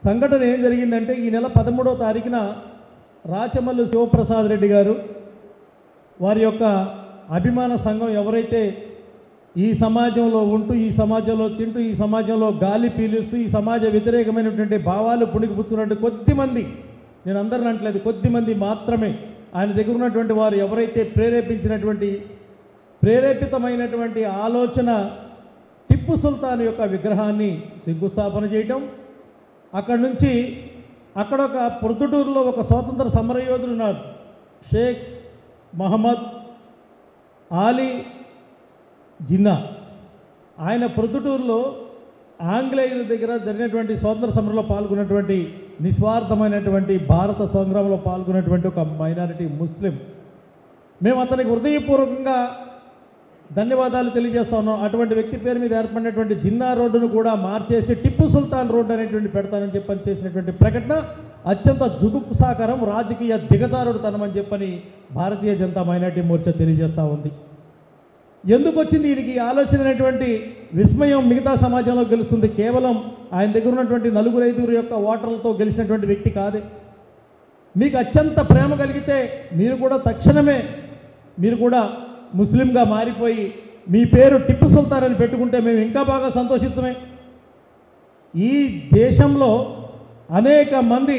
సంఘటన ఏం జరిగిందంటే ఈ నెల పదమూడవ తారీఖున రాచమల్లు శివప్రసాద్ రెడ్డి గారు వారి యొక్క అభిమాన సంఘం ఎవరైతే ఈ సమాజంలో ఉంటూ ఈ సమాజంలో తింటూ ఈ సమాజంలో గాలి పీలుస్తూ ఈ సమాజ వ్యతిరేకమైనటువంటి భావాలు పుణికిపుచ్చున్నట్టు కొద్దిమంది నేను అందరిని అంటలేదు కొద్దిమంది మాత్రమే ఆయన దగ్గర ఉన్నటువంటి వారు ఎవరైతే ప్రేరేపించినటువంటి ప్రేరేపితమైనటువంటి ఆలోచన టిప్పు సుల్తాన్ యొక్క విగ్రహాన్ని శంకుస్థాపన చేయటం అక్కడి నుంచి అక్కడ ఒక ప్రొద్దుటూరులో ఒక స్వాతంత్ర సమరయోధుడు ఉన్నాడు షేక్ మహమ్మద్ ఆలీ జిన్నా ఆయన ప్రొద్దుటూరులో ఆంగ్లేయుల దగ్గర జరిగినటువంటి స్వాతంత్ర సమరంలో పాల్గొన్నటువంటి నిస్వార్థమైనటువంటి భారత సంగ్రామంలో పాల్గొన్నటువంటి ఒక మైనారిటీ ముస్లిం మేము అతనికి హృదయపూర్వకంగా ధన్యవాదాలు తెలియజేస్తా ఉన్నాం అటువంటి వ్యక్తి పేరు మీద ఏర్పడినటువంటి జిన్నా రోడ్డును కూడా మార్చేసి టిప్పు సుల్తాన్ రోడ్డు అనేటువంటి పెడతానని చెప్పని చేసినటువంటి ప్రకటన అత్యంత జుగుప్సాకరం రాజకీయ దిగజారుడుతనం అని చెప్పని భారతీయ జనతా మైనార్టీ మోర్చా తెలియజేస్తూ ఉంది ఎందుకు వచ్చింది దీనికి ఈ ఆలోచన అనేటువంటి విస్మయం మిగతా సమాజంలో గెలుస్తుంది కేవలం ఆయన దగ్గర ఉన్నటువంటి నలుగురు ఐదుగురు యొక్క ఓటర్లతో గెలిచినటువంటి వ్యక్తి కాదే మీకు అత్యంత ప్రేమ కలిగితే మీరు కూడా తక్షణమే మీరు కూడా ముస్లింగా మారిపోయి మీ పేరు టిప్పు సుల్తాన్ అని పెట్టుకుంటే మేము ఇంకా బాగా సంతోషిస్తామే ఈ దేశంలో అనేక మంది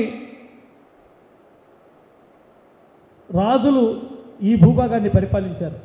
రాజులు ఈ భూభాగాన్ని పరిపాలించారు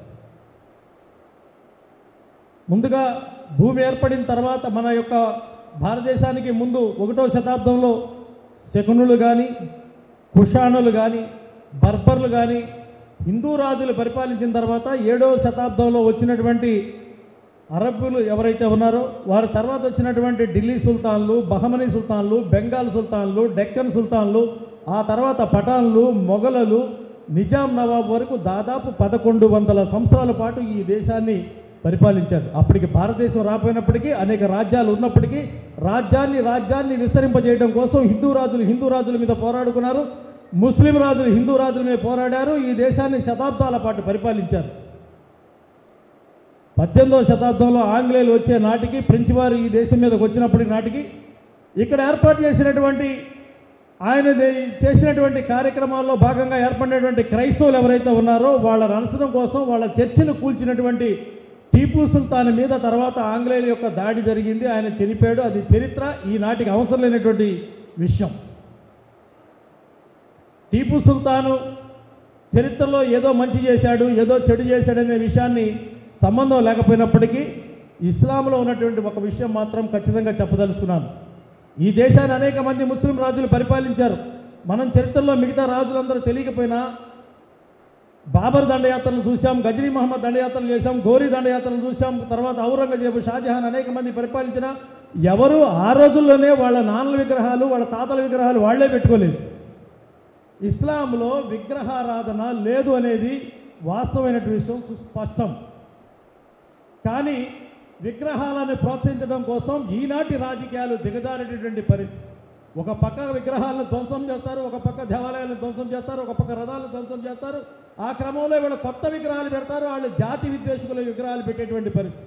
ముందుగా భూమి ఏర్పడిన తర్వాత మన యొక్క భారతదేశానికి ముందు ఒకటో శతాబ్దంలో శకునులు కానీ కుషాణులు కానీ బర్బర్లు కానీ హిందూ రాజులు పరిపాలించిన తర్వాత ఏడవ శతాబ్దంలో వచ్చినటువంటి అరబ్బులు ఎవరైతే ఉన్నారో వారి తర్వాత వచ్చినటువంటి ఢిల్లీ సుల్తాన్లు బహమనీ సుల్తాన్లు బెంగాల్ సుల్తాన్లు డెక్కన్ సుల్తాన్లు ఆ తర్వాత పఠాన్లు మొఘలలు నిజాం నవాబ్ వరకు దాదాపు పదకొండు వందల సంవత్సరాల పాటు ఈ దేశాన్ని పరిపాలించారు అప్పటికి భారతదేశం రాపోయినప్పటికీ అనేక రాజ్యాలు ఉన్నప్పటికీ రాజ్యాన్ని రాజ్యాన్ని విస్తరింపజేయడం కోసం హిందూ రాజులు హిందూ రాజుల మీద పోరాడుకున్నారు ముస్లిం రాజులు హిందూ రాజుల మీద పోరాడారు ఈ దేశాన్ని శతాబ్దాల పాటు పరిపాలించారు పద్దెనిమిదవ శతాబ్దంలో ఆంగ్లేయులు వచ్చే నాటికి ఫ్రెంచ్ వారు ఈ దేశం మీదకి వచ్చినప్పటి నాటికి ఇక్కడ ఏర్పాటు చేసినటువంటి ఆయన దే- చేసినటువంటి కార్యక్రమాల్లో భాగంగా ఏర్పడినటువంటి క్రైస్తవులు ఎవరైతే ఉన్నారో వాళ్ళ రణసడం కోసం వాళ్ళ చర్చిను కూల్చినటువంటి టీపు సుల్తాన్ మీద తర్వాత ఆంగ్లేయుల యొక్క దాడి జరిగింది ఆయన చనిపోయాడు అది చరిత్ర ఈనాటికి అవసరం లేనటువంటి విషయం టీపు సుల్తాను చరిత్రలో ఏదో మంచి చేశాడు ఏదో చెడు చేశాడనే విషయాన్ని సంబంధం లేకపోయినప్పటికీ ఇస్లాంలో ఉన్నటువంటి ఒక విషయం మాత్రం ఖచ్చితంగా చెప్పదలుచుకున్నాను ఈ దేశాన్ని అనేక మంది ముస్లిం రాజులు పరిపాలించారు మనం చరిత్రలో మిగతా రాజులందరూ తెలియకపోయినా బాబర్ దండయాత్రలు చూసాం గజనీ మహమ్మద్ దండయాత్రలు చేశాం గోరీ దండయాత్రలు చూసాం తర్వాత ఔరంగజేబు షాజహాన్ అనేక మంది పరిపాలించిన ఎవరు ఆ రోజుల్లోనే వాళ్ళ నాన్నల విగ్రహాలు వాళ్ళ తాతల విగ్రహాలు వాళ్ళే పెట్టుకోలేదు ఇస్లాంలో విగ్రహారాధన లేదు అనేది వాస్తవమైనటువంటి విషయం సుస్పష్టం కానీ విగ్రహాలను ప్రోత్సహించడం కోసం ఈనాటి రాజకీయాలు దిగజారేటటువంటి పరిస్థితి ఒక పక్క విగ్రహాలను ధ్వంసం చేస్తారు ఒక పక్క దేవాలయాలను ధ్వంసం చేస్తారు ఒక పక్క రథాలను ధ్వంసం చేస్తారు ఆ క్రమంలో వీళ్ళు కొత్త విగ్రహాలు పెడతారు వాళ్ళు జాతి విద్వేషకుల విగ్రహాలు పెట్టేటువంటి పరిస్థితి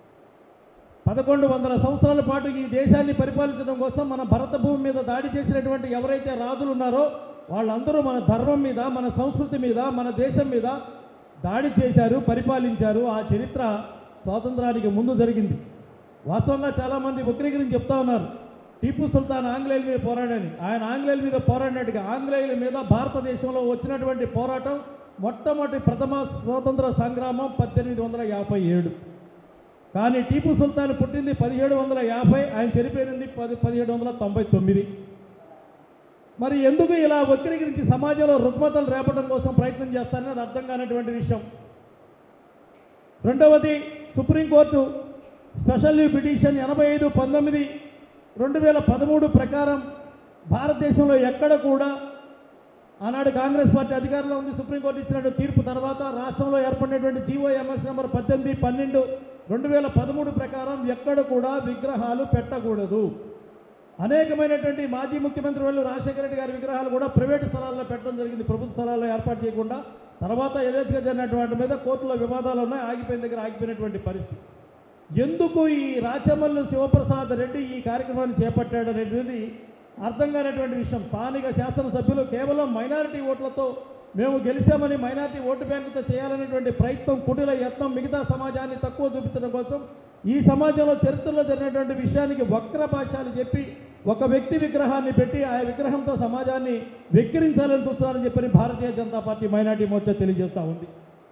పదకొండు వందల సంవత్సరాల పాటు ఈ దేశాన్ని పరిపాలించడం కోసం మన భరత భూమి మీద దాడి చేసినటువంటి ఎవరైతే రాజులు ఉన్నారో వాళ్ళందరూ మన ధర్మం మీద మన సంస్కృతి మీద మన దేశం మీద దాడి చేశారు పరిపాలించారు ఆ చరిత్ర స్వాతంత్రానికి ముందు జరిగింది వాస్తవంగా చాలామంది వక్రీకరించి చెప్తా ఉన్నారు టీపు సుల్తాన్ ఆంగ్లేయుల మీద పోరాడని ఆయన ఆంగ్లేయుల మీద పోరాడినట్టుగా ఆంగ్లేయుల మీద భారతదేశంలో వచ్చినటువంటి పోరాటం మొట్టమొదటి ప్రథమ స్వాతంత్ర సంగ్రామం పద్దెనిమిది వందల యాభై ఏడు కానీ టీపు సుల్తాన్ పుట్టింది పదిహేడు వందల యాభై ఆయన చనిపోయింది పది పదిహేడు వందల తొంభై తొమ్మిది మరి ఎందుకు ఇలా వక్రీకరించి సమాజంలో రుగ్మతలు రేపడం కోసం ప్రయత్నం చేస్తారనేది అర్థం కానటువంటి విషయం రెండవది సుప్రీంకోర్టు స్పెషల్ లీవ్ పిటిషన్ ఎనభై ఐదు పంతొమ్మిది రెండు వేల పదమూడు ప్రకారం భారతదేశంలో ఎక్కడ కూడా ఆనాడు కాంగ్రెస్ పార్టీ అధికారంలో ఉంది సుప్రీంకోర్టు ఇచ్చినట్టు తీర్పు తర్వాత రాష్ట్రంలో ఏర్పడినటువంటి జీవోఎంఎస్ నెంబర్ పద్దెనిమిది పన్నెండు రెండు వేల పదమూడు ప్రకారం ఎక్కడ కూడా విగ్రహాలు పెట్టకూడదు అనేకమైనటువంటి మాజీ ముఖ్యమంత్రి వాళ్ళు రాజశేఖర రెడ్డి గారి విగ్రహాలు కూడా ప్రైవేటు స్థలాల్లో పెట్టడం జరిగింది ప్రభుత్వ స్థలాల్లో ఏర్పాటు చేయకుండా తర్వాత యథేచ్ఛగా జరిగినటువంటి మీద కోర్టులో వివాదాలు ఉన్నాయి ఆగిపోయిన దగ్గర ఆగిపోయినటువంటి పరిస్థితి ఎందుకు ఈ రాచమల్లు శివప్రసాద్ రెడ్డి ఈ కార్యక్రమాన్ని చేపట్టాడు అనేది అర్థం కానటువంటి విషయం స్థానిక శాసనసభ్యులు కేవలం మైనారిటీ ఓట్లతో మేము గెలిచామని మైనారిటీ ఓటు బ్యాంకుతో చేయాలనేటువంటి ప్రయత్నం కుటిల యత్నం మిగతా సమాజాన్ని తక్కువ చూపించడం కోసం ఈ సమాజంలో చరిత్రలో జరిగినటువంటి విషయానికి వక్ర భాషలు చెప్పి ఒక వ్యక్తి విగ్రహాన్ని పెట్టి ఆ విగ్రహంతో సమాజాన్ని వెక్కిరించాలని చూస్తున్నారని చెప్పని భారతీయ జనతా పార్టీ మైనార్టీ మోర్చా తెలియజేస్తూ ఉంది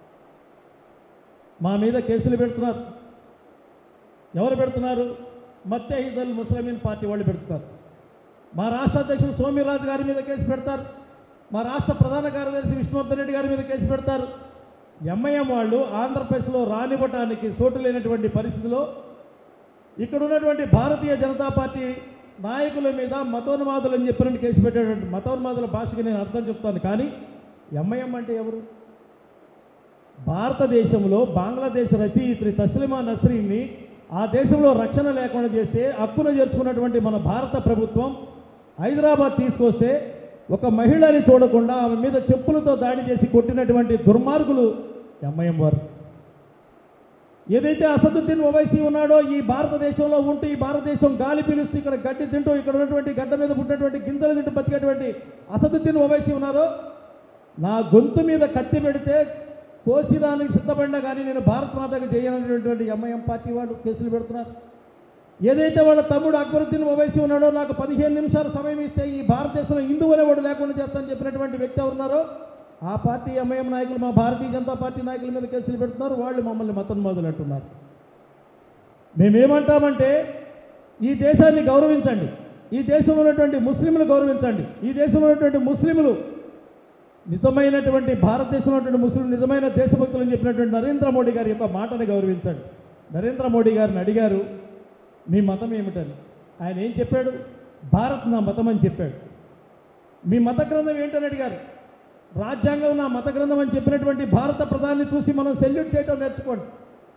మా మీద కేసులు పెడుతున్నారు ఎవరు పెడుతున్నారు మత్తేహిదల్ ముస్లిమీన్ పార్టీ వాళ్ళు పెడుతున్నారు మా రాష్ట్ర అధ్యక్షులు సోమిరాజు గారి మీద కేసు పెడతారు మా రాష్ట్ర ప్రధాన కార్యదర్శి విష్ణువర్ధన్ రెడ్డి గారి మీద కేసు పెడతారు ఎంఐఎం వాళ్ళు ఆంధ్రప్రదేశ్లో రానివ్వటానికి చోటు లేనటువంటి పరిస్థితిలో ఇక్కడ ఉన్నటువంటి భారతీయ జనతా పార్టీ నాయకుల మీద మతోన్మాదులు అని చెప్పినట్టు కేసు పెట్టేటువంటి మతోన్మాదుల భాషకి నేను అర్థం చెప్తాను కానీ ఎంఐఎం అంటే ఎవరు భారతదేశంలో బంగ్లాదేశ్ రచయిత్రి తస్లిమా నస్రీన్ని ఆ దేశంలో రక్షణ లేకుండా చేస్తే హక్కును చేర్చుకున్నటువంటి మన భారత ప్రభుత్వం హైదరాబాద్ తీసుకొస్తే ఒక మహిళని చూడకుండా ఆమె మీద చెప్పులతో దాడి చేసి కొట్టినటువంటి దుర్మార్గులు ఎంఐఎం వారు ఏదైతే అసదుద్దీన్ ఓవైసీ ఉన్నాడో ఈ భారతదేశంలో ఉంటూ ఈ భారతదేశం గాలి పీలుస్తూ ఇక్కడ గడ్డి తింటూ ఇక్కడ ఉన్నటువంటి గడ్డ మీద పుట్టినటువంటి గింజలు తింటూ బతికేటువంటి అసదుద్దీన్ ఓవైసీ ఉన్నారో నా గొంతు మీద కత్తి పెడితే కోసిదానికి సిద్ధపడినా కానీ నేను భారత మాతకు చేయనటువంటి ఎంఐఎం పార్టీ వాళ్ళు కేసులు పెడుతున్నారు ఏదైతే వాళ్ళ తమ్ముడు అక్బరుద్దీన్ ఓవైసీ ఉన్నాడో నాకు పదిహేను నిమిషాలు సమయం ఇస్తే ఈ భారతదేశంలో హిందూ అనేవాడు లేకుండా చేస్తానని చెప్పినటువంటి వ్యక్తి ఎవరున్నారో ఆ పార్టీ ఎంఐఎం నాయకులు మా భారతీయ జనతా పార్టీ నాయకుల మీద కేసులు పెడుతున్నారు వాళ్ళు మమ్మల్ని మతం మొదలెట్టున్నారు మేమేమంటామంటే ఈ దేశాన్ని గౌరవించండి ఈ దేశంలో ఉన్నటువంటి ముస్లింలు గౌరవించండి ఈ దేశంలో ఉన్నటువంటి ముస్లింలు నిజమైనటువంటి భారతదేశంలో ఉన్నటువంటి ముస్లిం నిజమైన దేశభక్తులు అని చెప్పినటువంటి నరేంద్ర మోడీ గారి యొక్క మాటని గౌరవించండి నరేంద్ర మోడీ గారిని అడిగారు మీ మతం ఏమిటని ఆయన ఏం చెప్పాడు భారత్ నా మతం అని చెప్పాడు మీ మత గ్రంథం ఏంటని అడిగారు రాజ్యాంగం నా మత గ్రంథం అని చెప్పినటువంటి భారత ప్రధాని చూసి మనం సెల్యూట్ చేయటం నేర్చుకోండి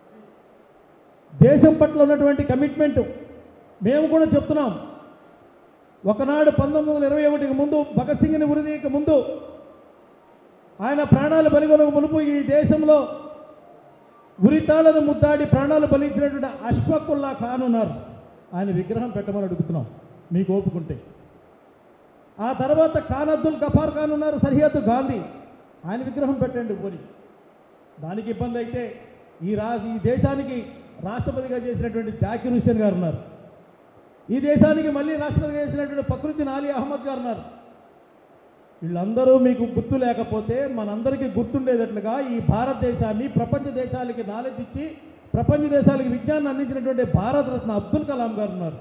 దేశం పట్ల ఉన్నటువంటి కమిట్మెంట్ మేము కూడా చెప్తున్నాం ఒకనాడు పంతొమ్మిది వందల ఇరవై ఒకటికి ముందు భగత్ సింగ్ని ఉరిదీయక ముందు ఆయన ప్రాణాలు బలిగొనక మునుపు ఈ దేశంలో ఉరితాళ్లను ముద్దాడి ప్రాణాలు బలించినటువంటి అష్ఫకుల్లా ఖాన్ ఉన్నారు ఆయన విగ్రహం పెట్టమని అడుగుతున్నాం మీకు ఓపుకుంటే ఆ తర్వాత ఖాన్ అబ్దుల్ గఫార్ ఖాన్ ఉన్నారు సరిహద్దు గాంధీ ఆయన విగ్రహం పెట్టండి పోని దానికి ఇబ్బంది అయితే ఈ రా ఈ దేశానికి రాష్ట్రపతిగా చేసినటువంటి జాకిర్ హుస్సేన్ గారు ఉన్నారు ఈ దేశానికి మళ్ళీ రాష్ట్రపతిగా చేసినటువంటి ఫక్రుద్దీన్ అలీ అహ్మద్ గారు ఉన్నారు వీళ్ళందరూ మీకు గుర్తు లేకపోతే మనందరికీ గుర్తుండేటట్లుగా ఈ భారతదేశాన్ని ప్రపంచ దేశాలకి నాలెడ్జ్ ఇచ్చి ప్రపంచ దేశాలకు విజ్ఞానం అందించినటువంటి భారతరత్న అబ్దుల్ కలాం గారు ఉన్నారు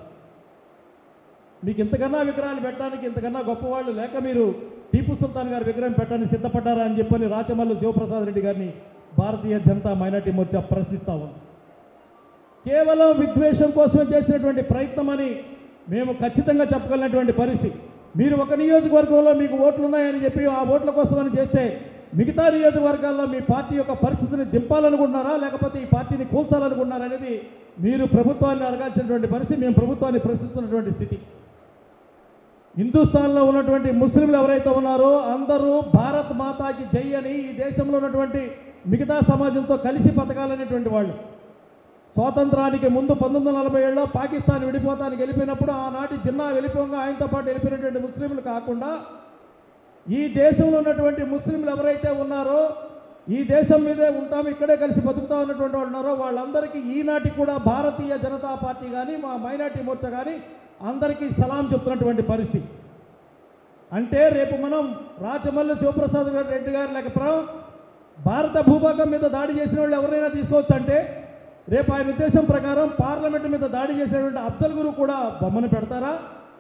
మీకు ఇంతకన్నా విగ్రహాలు పెట్టడానికి ఇంతకన్నా గొప్పవాళ్ళు లేక మీరు టీపు సుల్తాన్ గారి విగ్రహం పెట్టడానికి సిద్ధపడ్డారా అని చెప్పని రాచమల్లు శివప్రసాద్ రెడ్డి గారిని భారతీయ జనతా మైనార్టీ మోర్చా ప్రశ్నిస్తా ఉంది కేవలం విద్వేషం కోసమే చేసినటువంటి ప్రయత్నం అని మేము ఖచ్చితంగా చెప్పగలిగినటువంటి పరిస్థితి మీరు ఒక నియోజకవర్గంలో మీకు ఓట్లు ఉన్నాయని చెప్పి ఆ ఓట్ల కోసం అని చేస్తే మిగతా నియోజకవర్గాల్లో మీ పార్టీ యొక్క పరిస్థితిని దింపాలనుకుంటున్నారా లేకపోతే ఈ పార్టీని కూల్చాలనుకుంటున్నారా అనేది మీరు ప్రభుత్వాన్ని అడగాల్సినటువంటి పరిస్థితి మేము ప్రభుత్వాన్ని ప్రశ్నిస్తున్నటువంటి స్థితి హిందుస్థాన్లో ఉన్నటువంటి ముస్లింలు ఎవరైతే ఉన్నారో అందరూ భారత్ మాతాకి జై అని ఈ దేశంలో ఉన్నటువంటి మిగతా సమాజంతో కలిసి బతకాలనేటువంటి వాళ్ళు స్వాతంత్రానికి ముందు పంతొమ్మిది వందల నలభై ఏడులో పాకిస్తాన్ విడిపోతానికి వెళ్ళిపోయినప్పుడు ఆనాటి జిన్నా వెళ్ళిపోగా ఆయనతో పాటు వెళ్ళిపోయినటువంటి ముస్లింలు కాకుండా ఈ దేశంలో ఉన్నటువంటి ముస్లింలు ఎవరైతే ఉన్నారో ఈ దేశం మీదే ఉంటాం ఇక్కడే కలిసి బతుకుతా ఉన్నటువంటి వాళ్ళు ఉన్నారో వాళ్ళందరికీ ఈనాటి కూడా భారతీయ జనతా పార్టీ కానీ మా మైనార్టీ మోర్చా కానీ అందరికీ సలాం చెప్తున్నటువంటి పరిస్థితి అంటే రేపు మనం రాచమల్లి శివప్రసాద్ గారు రెడ్డి గారు లేకపోతే భారత భూభాగం మీద దాడి చేసిన వాళ్ళు ఎవరైనా తీసుకోవచ్చు అంటే రేపు ఆయన ఉద్దేశం ప్రకారం పార్లమెంట్ మీద దాడి చేసినటువంటి అబ్దుల్ గురు కూడా బొమ్మను పెడతారా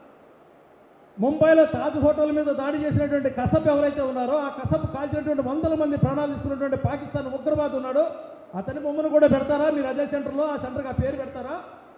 ముంబైలో తాజ్ హోటల్ మీద దాడి చేసినటువంటి కసబ్ ఎవరైతే ఉన్నారో ఆ కసబ్ కాల్చినటువంటి వందల మంది ప్రాణాలు తీసుకున్నటువంటి పాకిస్తాన్ ఉగ్రవాద్ ఉన్నాడో అతని బొమ్మను కూడా పెడతారా మీరు అదే సెంటర్లో ఆ సెంటర్కి ఆ పేరు పెడతారా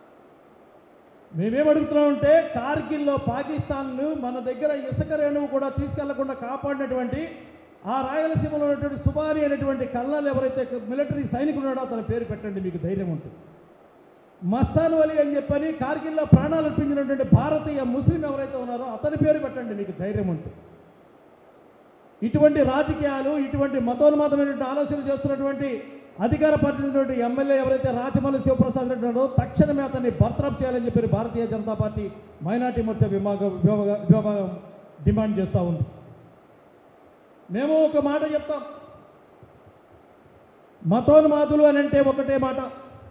మేమేం అడుగుతున్నామంటే కార్గిల్లో పాకిస్తాన్ను మన దగ్గర ఇసుక రేణువు కూడా తీసుకెళ్లకుండా కాపాడినటువంటి ఆ రాయలసీమలో ఉన్నటువంటి సుబారి అనేటువంటి కల్నల్ ఎవరైతే మిలిటరీ సైనికుడు ఉన్నాడో అతని పేరు పెట్టండి మీకు ధైర్యం ఉంటుంది మస్తాన్ వలి అని చెప్పని కార్గిల్లో ప్రాణాలు అర్పించినటువంటి భారతీయ ముస్లిం ఎవరైతే ఉన్నారో అతని పేరు పెట్టండి మీకు ధైర్యం ఉంటుంది ఇటువంటి రాజకీయాలు ఇటువంటి మతోన్మాదమైనటువంటి ఆలోచనలు చేస్తున్నటువంటి అధికార పార్టీ ఉన్నటువంటి ఎమ్మెల్యే ఎవరైతే రాచమల్లి శివప్రసాద్ రెడ్డి ఉన్నాడో తక్షణమే అతన్ని బర్తరఫ్ చేయాలని చెప్పి భారతీయ జనతా పార్టీ మైనార్టీ మోర్చా విభాగం విభాగ- విభాగం డిమాండ్ చేస్తూ ఉంది మేము ఒక మాట చెప్తాం మతోన్మాదులు అని అంటే ఒకటే మాట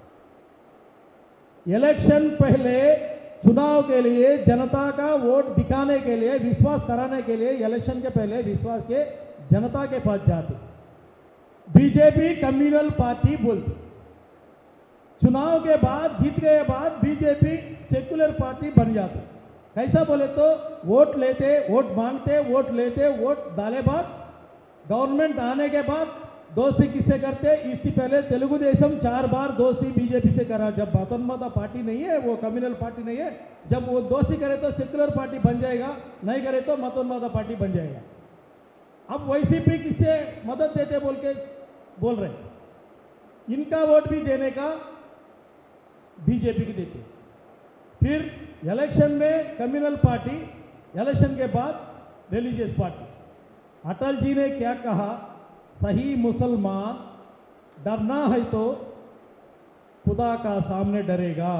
इलेक्शन पहले चुनाव के लिए जनता का वोट दिखाने के लिए विश्वास कराने के लिए इलेक्शन के पहले विश्वास के जनता के पास जाते बीजेपी कम्युनल पार्टी बोलती चुनाव के बाद जीत गए बाद बीजेपी सेक्युलर पार्टी बन जाती कैसा बोले तो वोट लेते वोट मांगते वोट लेते वोट डाले बाद गवर्नमेंट आने के बाद दोस्ती किससे करते इससे पहले तेलुगु देशम चार बार दोस्ती बीजेपी से करा जब मतोन्मता पार्टी नहीं है वो कम्युनल पार्टी नहीं है जब वो दोस्ती करे तो सेक्युलर पार्टी बन जाएगा नहीं करे तो मतोन्मता पार्टी बन जाएगा अब वैसीपी किससे मदद देते बोल के बोल रहे इनका वोट भी देने का बीजेपी की देते फिर इलेक्शन में कम्युनल पार्टी इलेक्शन के बाद रिलीजियस पार्टी अटल जी ने क्या कहा सही मुसलमान डरना है तो खुदा का सामने डरेगा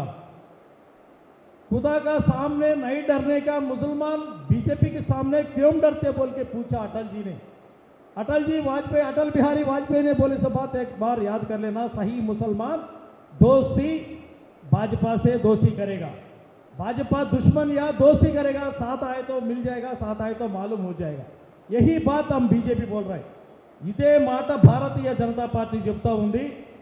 खुदा का सामने नहीं डरने का मुसलमान बीजेपी के सामने क्यों डरते बोल के पूछा अटल जी ने अटल जी वाजपेयी अटल बिहारी वाजपेयी ने बोले सब बात एक बार याद कर लेना सही मुसलमान दोस्ती भाजपा से दोस्ती करेगा भाजपा दुश्मन या दोस्ती करेगा साथ आए तो मिल जाएगा साथ आए तो मालूम हो जाएगा यही बात हम बीजेपी बोल रहे हैं ఇదే మాట భారతీయ జనతా పార్టీ చెప్తా ఉంది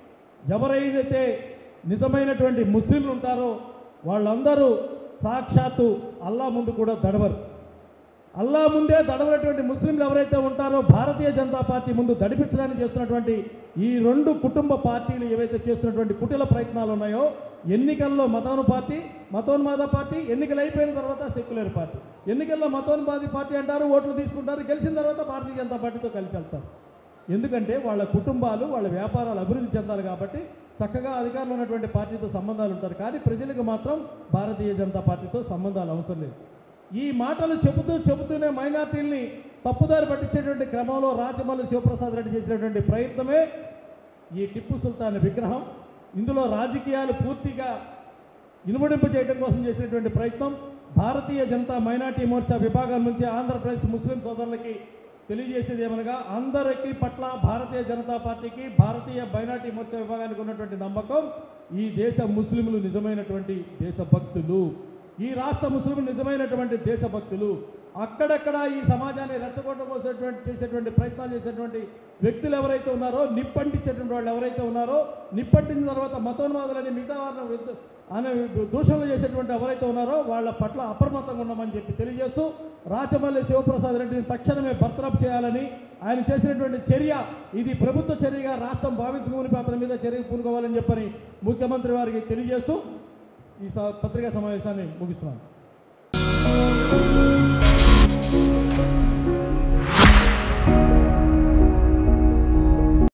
ఎవరైతే నిజమైనటువంటి ముస్లింలు ఉంటారో వాళ్ళందరూ సాక్షాత్తు అల్లా ముందు కూడా దడవరు అల్లా ముందే దడవనటువంటి ముస్లింలు ఎవరైతే ఉంటారో భారతీయ జనతా పార్టీ ముందు దడిపించడానికి చేస్తున్నటువంటి ఈ రెండు కుటుంబ పార్టీలు ఏవైతే చేస్తున్నటువంటి కుటిల ప్రయత్నాలు ఉన్నాయో ఎన్నికల్లో మతాను పార్టీ మతోన్మాద పార్టీ ఎన్నికలు అయిపోయిన తర్వాత సెక్యులర్ పార్టీ ఎన్నికల్లో మతోన్మాది పార్టీ అంటారు ఓట్లు తీసుకుంటారు గెలిచిన తర్వాత భారతీయ జనతా పార్టీతో కలిసి వెళ్తారు ఎందుకంటే వాళ్ళ కుటుంబాలు వాళ్ళ వ్యాపారాలు అభివృద్ధి చెందాలి కాబట్టి చక్కగా అధికారంలో ఉన్నటువంటి పార్టీతో సంబంధాలు ఉంటారు కానీ ప్రజలకు మాత్రం భారతీయ జనతా పార్టీతో సంబంధాలు అవసరం లేదు ఈ మాటలు చెబుతూ చెబుతూనే మైనార్టీల్ని తప్పుదారి పట్టించేటువంటి క్రమంలో రాజమల్లి శివప్రసాద్ రెడ్డి చేసినటువంటి ప్రయత్నమే ఈ టిప్పు సుల్తాన్ విగ్రహం ఇందులో రాజకీయాలు పూర్తిగా ఇనుమడింపు చేయడం కోసం చేసినటువంటి ప్రయత్నం భారతీయ జనతా మైనార్టీ మోర్చా విభాగం నుంచి ఆంధ్రప్రదేశ్ ముస్లిం సోదరులకి తెలియజేసేది ఏమనగా అందరికీ పట్ల భారతీయ జనతా పార్టీకి భారతీయ మైనార్టీ మోర్చా విభాగానికి ఉన్నటువంటి నమ్మకం ఈ దేశ ముస్లింలు నిజమైనటువంటి దేశభక్తులు ఈ రాష్ట్ర ముస్లింలు నిజమైనటువంటి దేశభక్తులు అక్కడక్కడ ఈ సమాజాన్ని రెచ్చగొట్టబోసేటువంటి చేసేటువంటి ప్రయత్నాలు చేసేటువంటి వ్యక్తులు ఎవరైతే ఉన్నారో నిప్పంటించేటువంటి వాళ్ళు ఎవరైతే ఉన్నారో నిప్పంటించిన తర్వాత మతోన్మాదులని మిగతా వారిని విద్ద- అనే దూషణలు చేసేటువంటి ఎవరైతే ఉన్నారో వాళ్ళ పట్ల అప్రమత్తంగా ఉన్నామని చెప్పి తెలియజేస్తూ రాచమల్లి శివప్రసాద్ రెడ్డిని తక్షణమే బర్తరఫ్ చేయాలని ఆయన చేసినటువంటి చర్య ఇది ప్రభుత్వ చర్యగా రాష్ట్రం భావించుకుని అతని మీద చర్య పూనుకోవాలని చెప్పని ముఖ్యమంత్రి వారికి తెలియజేస్తూ ఈ స- పత్రికా సమావేశాన్ని ముగిస్తున్నాను